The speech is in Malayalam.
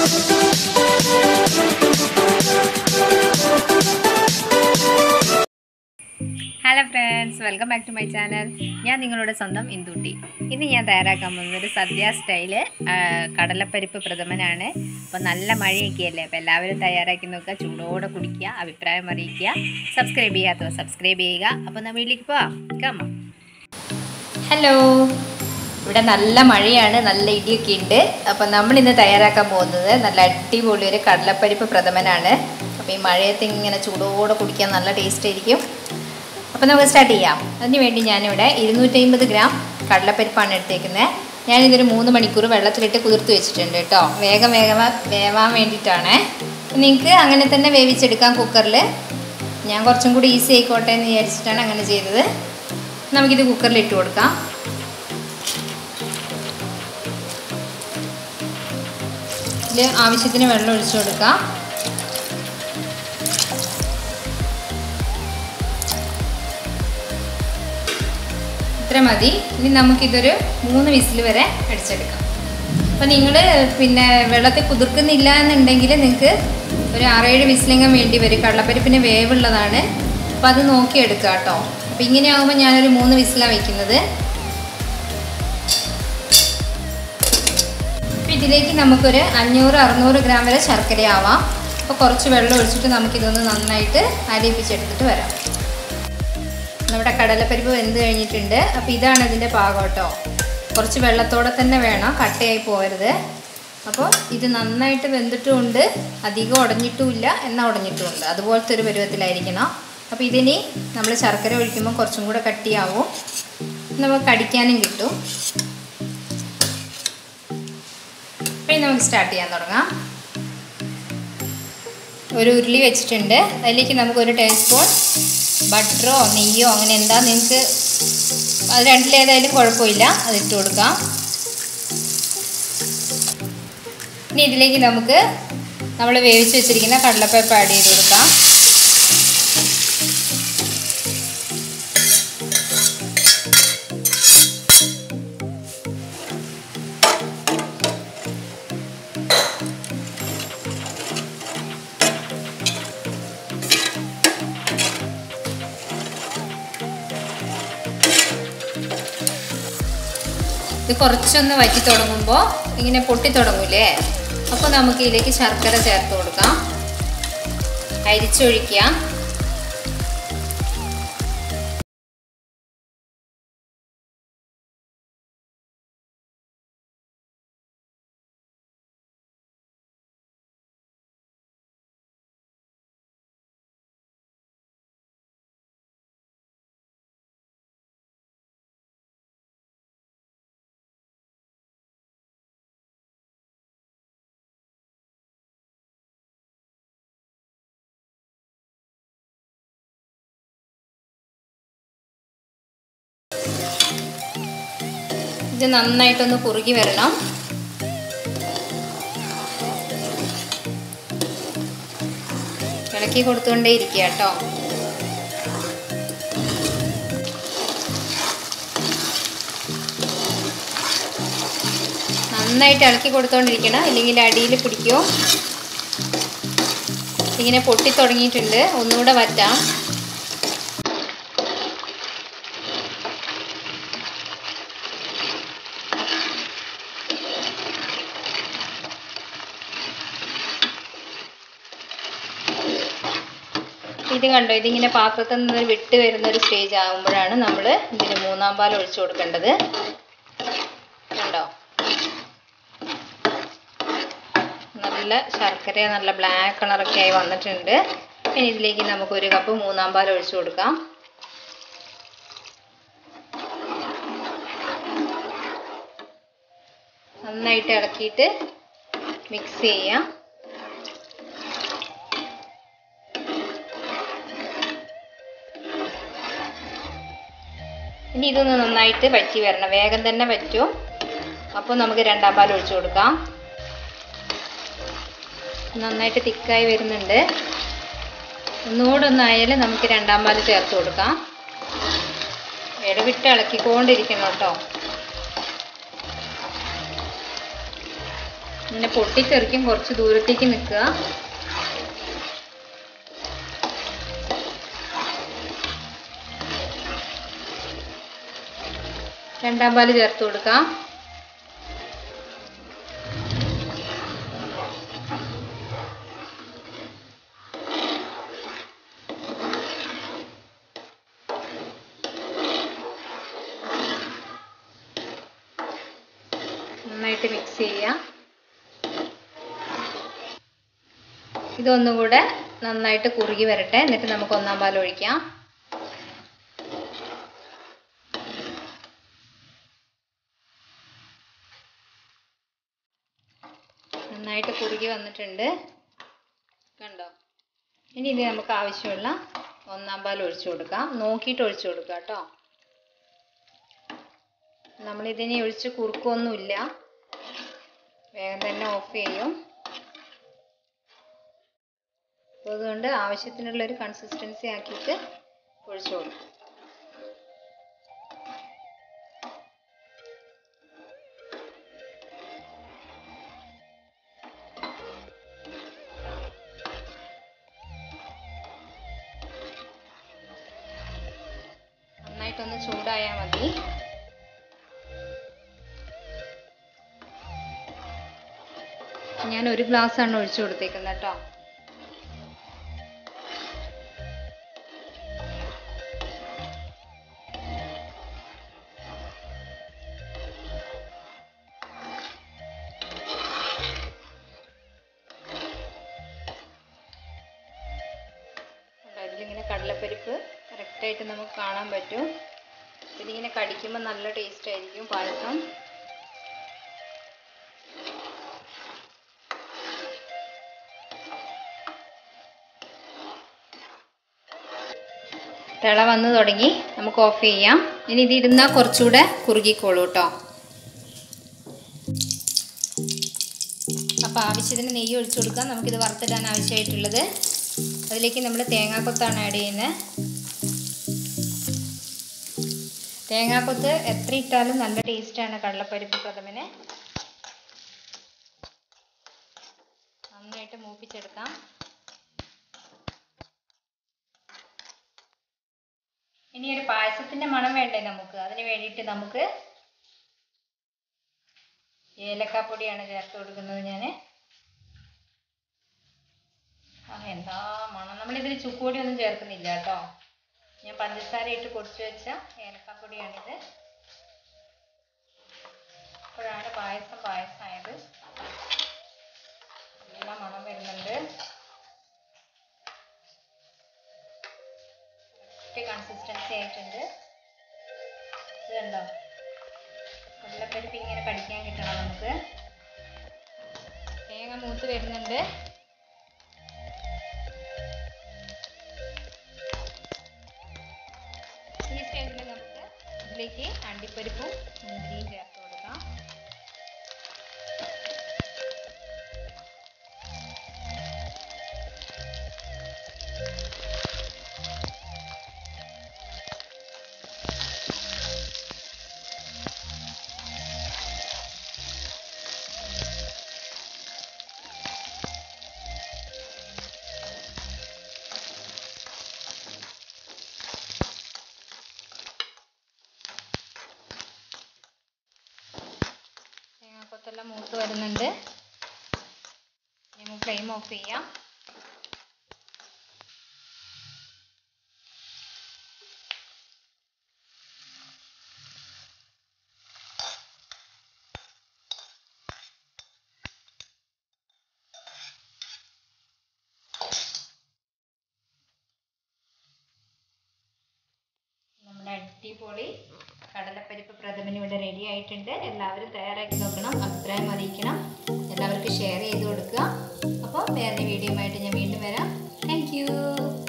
hello friends welcome back to my channel ഞാൻ നിങ്ങളുടെ സ്വന്തം ഇന്ദുട്ടി ഇന്ന് ഞാൻ തയ്യാറാക്കാൻ പോകുന്നത് ഒരു സദ്യ സ്റ്റൈല് ആ, കടലപ്പരിപ്പ് പ്രഥമനാണ് അപ്പോൾ നല്ല മഴയൊക്കെ അല്ലേ അപ്പോൾ എല്ലാവരും തയ്യാറാക്കി നോക്കുക ചൂടോടെ കുടിക്കുക അഭിപ്രായം അറിയിക്കുക സബ്സ്ക്രൈബ് ചെയ്യാത്തവർ സബ്സ്ക്രൈബ് ചെയ്യുക അപ്പോൾ നമ്മൾ വീട്ടിലേക്ക് പോവാം കമ്മ ഹലോ ഇവിടെ നല്ല മഴയാണ് നല്ല ഇടിയൊക്കെ ഉണ്ട് അപ്പോൾ നമ്മൾ ഇന്ന് തയ്യാറാക്കാൻ പോകുന്നത് നല്ല അടിപൊളി ഒരു കടലപ്പരിപ്പ് പ്രഥമനാണ് അപ്പോൾ ഈ മഴയത്ത് ഇങ്ങനെ ചൂടോടെ കുടിക്കാൻ നല്ല ടേസ്റ്റ് ആയിരിക്കും അപ്പോൾ നമുക്ക് സ്റ്റാർട്ട് ചെയ്യാം അതിന് വേണ്ടി ഞാനിവിടെ ഇരുന്നൂറ്റമ്പത് ഗ്രാം കടലപ്പരിപ്പാണ് എടുത്തേക്കുന്നത് ഞാനിതൊരു മൂന്ന് മണിക്കൂർ വെള്ളത്തിലിട്ട് കുതിർത്ത് വെച്ചിട്ടുണ്ട് കേട്ടോ വേഗം വേഗം വേവാൻ വേണ്ടിയിട്ടാണ് നിങ്ങൾക്ക് അങ്ങനെ തന്നെ വേവിച്ചെടുക്കാം കുക്കറിൽ ഞാൻ കുറച്ചും കൂടി ഈസി ആയിക്കോട്ടെ എന്ന് വിചാരിച്ചിട്ടാണ് അങ്ങനെ ചെയ്തത് നമുക്കിത് കുക്കറിൽ ഇട്ട് കൊടുക്കാം ഇതിൽ ആവശ്യത്തിന് വെള്ളം ഒഴിച്ചു കൊടുക്കാം ഇത്ര മതി ഇനി നമുക്കിതൊരു മൂന്ന് വിസിൽ വരെ അടിച്ചെടുക്കാം അപ്പോൾ നിങ്ങൾ പിന്നെ വെള്ളത്തിൽ കുതിർക്കുന്നില്ല എന്നുണ്ടെങ്കിൽ നിങ്ങൾക്ക് ഒരു ആറേഴ് വിസിലെങ്ങാൻ വേണ്ടി വരും കടലപ്പരിപ്പിന് വേവുള്ളതാണ് അപ്പോൾ അത് നോക്കിയെടുക്കുക കേട്ടോ അപ്പോൾ ഇങ്ങനെ ആകുമ്പോൾ ഞാനൊരു മൂന്ന് വിസിലാണ് വയ്ക്കുന്നത് അപ്പോൾ ഇതിലേക്ക് നമുക്കൊരു അഞ്ഞൂറ് അറുന്നൂറ് ഗ്രാം വരെ ശർക്കര ആവാം അപ്പോൾ കുറച്ച് വെള്ളം ഒഴിച്ചിട്ട് നമുക്കിതൊന്ന് നന്നായിട്ട് അരിയിപ്പിച്ചെടുത്തിട്ട് വരാം നമ്മുടെ കടലപ്പരിപ്പ് വെന്ത് കഴിഞ്ഞിട്ടുണ്ട് അപ്പോൾ ഇതാണ് ഇതിൻ്റെ പാകം കേട്ടോ കുറച്ച് വെള്ളത്തോടെ തന്നെ വേണം കട്ടയായി പോകരുത് അപ്പോൾ ഇത് നന്നായിട്ട് വെന്തിട്ടുമുണ്ട് അധികം ഉടഞ്ഞിട്ടുമില്ല എന്നാൽ ഉടഞ്ഞിട്ടുമുണ്ട് അതുപോലത്തെ ഒരു പരുവത്തിലായിരിക്കണം അപ്പോൾ ഇതിനി നമ്മൾ ശർക്കര ഒഴിക്കുമ്പോൾ കുറച്ചും കൂടെ കട്ടിയാവും നമുക്ക് കടിക്കാനും കിട്ടും ഇനി നമുക്ക് സ്റ്റാർട്ട് ചെയ്യാൻ തുടങ്ങാം ഒരു ഉരുളി വെച്ചിട്ടുണ്ട് അതിലേക്ക് നമുക്ക് ഒരു ടേബിൾ സ്പൂൺ ബട്ടറോ നെയ്യോ അങ്ങനെ എന്താ നിങ്ങൾക്ക് അത് രണ്ടിലേതായാലും കുഴപ്പമില്ല അതിട്ട് കൊടുക്കാം ഇനി ഇതിലേക്ക് നമുക്ക് നമ്മൾ വേവിച്ച് വെച്ചിരിക്കുന്ന കടലപ്പരിപ്പ് ആഡ് ചെയ്ത് കൊടുക്കാം ഇത് കുറച്ചൊന്ന് വറ്റി തുടങ്ങുമ്പോൾ ഇങ്ങനെ പൊട്ടി തുടങ്ങൂലേ അപ്പോൾ നമുക്ക് ഇതിലേക്ക് ശർക്കര ചേർത്ത് കൊടുക്കാം അരിച്ചൊഴിക്കാം ഇത് നന്നായിട്ടൊന്ന് കുറുകി വരണം ഇളക്കി കൊടുത്തുകൊണ്ടേ ഇരിക്കുക കേട്ടോ നന്നായിട്ട് ഇളക്കി കൊടുത്തോണ്ടിരിക്കണം ഇല്ലെങ്കിൽ അടിയിൽ പിടിക്കുമോ ഇങ്ങനെ പൊട്ടി തുടങ്ങിയിട്ടുണ്ട് ഒന്നുകൂടെ വറ്റാം ഇത് കണ്ടോ ഇതിങ്ങനെ പാത്രത്തിൽ നിന്ന് വിട്ട് വരുന്ന ഒരു സ്റ്റേജ് ആകുമ്പോഴാണ് നമ്മൾ ഇതിന് മൂന്നാം പാൽ ഒഴിച്ചു കൊടുക്കേണ്ടത് കണ്ടോ നല്ല ശർക്കര നല്ല ബ്ലാക്ക് കളറൊക്കെ ആയി വന്നിട്ടുണ്ട് ഇനി ഇതിലേക്ക് നമുക്ക് ഒരു കപ്പ് മൂന്നാം പാൽ ഒഴിച്ചു കൊടുക്കാം നന്നായിട്ട് ഇളക്കിയിട്ട് മിക്സ് ചെയ്യാം ഇനി ഇതൊന്ന് നന്നായിട്ട് വറ്റി വരണം വേഗം തന്നെ വറ്റും അപ്പോൾ നമുക്ക് രണ്ടാം പാൽ ഒഴിച്ചു കൊടുക്കാം നന്നായിട്ട് തിക്കായി വരുന്നുണ്ട് ഒന്നുകൂടെ ഒന്നായാൽ നമുക്ക് രണ്ടാം പാൽ ചേർത്ത് കൊടുക്കാം ഇടവിട്ട് ഇളക്കിക്കൊണ്ടിരിക്കണം കേട്ടോ ഇങ്ങനെ പൊട്ടിത്തെറിക്കും കുറച്ച് ദൂരത്തേക്ക് നിൽക്കുക രണ്ടാം പാല് ചേർത്ത് കൊടുക്കാം നന്നായിട്ട് മിക്സ് ചെയ്യാം ഇതൊന്നുകൂടെ നന്നായിട്ട് കുറുകി വരട്ടെ എന്നിട്ട് നമുക്ക് ഒന്നാം പാൽ ഒഴിക്കാം നന്നായിട്ട് കുറുകി വന്നിട്ടുണ്ട് കണ്ടോ ഇനി ഇത് നമുക്ക് ആവശ്യമുള്ള ഒന്നാം പാൽ ഒഴിച്ചു കൊടുക്കാം നോക്കിയിട്ട് ഒഴിച്ചു കൊടുക്കാം കേട്ടോ നമ്മളിതിനെ ഒഴിച്ച് കുറുക്കൊന്നുമില്ല വേഗം തന്നെ ഓഫ് ചെയ്യും അപ്പോൾ അതുകൊണ്ട് ആവശ്യത്തിനുള്ള ഒരു കൺസിസ്റ്റൻസി ആക്കിയിട്ട് ഒഴിച്ചു കൊടുക്കും നന്നായിട്ടൊന്ന് ചൂടായാൽ മതി ഞാൻ ഒരു ഗ്ലാസ് ആണ് ഒഴിച്ചു കൊടുത്തേക്കുന്നത് കേട്ടോ ഇതിലിങ്ങനെ കടലപ്പരിപ്പ് കറക്റ്റായിട്ട് നമുക്ക് കാണാൻ പറ്റും ഇതിലിങ്ങനെ കടിക്കുമ്പോൾ നല്ല ടേസ്റ്റ് ആയിരിക്കും പായസം തിള വന്ന് തുടങ്ങി നമുക്ക് ഓഫ് ചെയ്യാം ഇനി ഇത് ഇരുന്നാൽ കുറച്ചുകൂടെ കുറുകിക്കോളൂ കേട്ടോ അപ്പോൾ ആവശ്യത്തിന് നെയ്യ് ഒഴിച്ചു കൊടുക്കാം നമുക്കിത് വറുത്തിടാൻ ആവശ്യമായിട്ടുള്ളത് അതിലേക്ക് നമ്മൾ തേങ്ങാക്കൊത്താണ് ആഡ് ചെയ്യുന്നത് തേങ്ങാക്കൊത്ത് എത്ര ഇട്ടാലും നല്ല ടേസ്റ്റാണ് കടലപ്പരിപ്പ് പ്രഥമന് നന്നായിട്ട് മൂപ്പിച്ചെടുക്കാം ഇനി ഒരു പായസത്തിന്റെ മണം വേണ്ടേ നമുക്ക് അതിന് വേണ്ടിയിട്ട് നമുക്ക് ഏലക്കാപ്പൊടിയാണ് ചേർത്ത് കൊടുക്കുന്നത് ഞാൻ ആ എന്താ മണം നമ്മളിതിൽ ചുക്കുപൊടി ഒന്നും ചേർക്കുന്നില്ല കേട്ടോ ഞാൻ പഞ്ചസാര ഇട്ട് പൊടിച്ചു വെച്ച ഏലക്കാപ്പൊടിയാണിത് അപ്പോഴാണ് പായസം പായസമായത് നല്ല മണം വരുന്നുണ്ട് കൺസിസ്റ്റൻസി ആയിട്ടുണ്ട് ഇത് കണ്ടോ കടലപ്പരിപ്പ് ഇങ്ങനെ കടിക്കാൻ കിട്ടണം നമുക്ക് തേങ്ങ മൂത്ത് വരുന്നുണ്ട് ഈ സ്റ്റേജിൽ നമുക്ക് ഇതിലേക്ക് അണ്ടിപ്പരിപ്പും മുന്തിരിയും ചേർത്ത് കൊടുക്കാം തേങ്ങാക്കൊത്തെല്ലാം മൂത്ത് വരുന്നുണ്ട് നമുക്ക് ഫ്ലെയിം ഓഫ് ചെയ്യാം നമ്മുടെ അടിപൊളി കടലപ്പരിപ്പ് പ്രഥമൻ ഇവിടെ റെഡി ആയിട്ടുണ്ട് എല്ലാവരും തയ്യാറാക്കി നോക്കണം അഭിപ്രായം അറിയിക്കണം എല്ലാവർക്കും ഷെയർ ചെയ്ത് കൊടുക്കുക അപ്പോൾ വേറെ വീഡിയോ ആയിട്ട് ഞാൻ വീണ്ടും വരാം താങ്ക്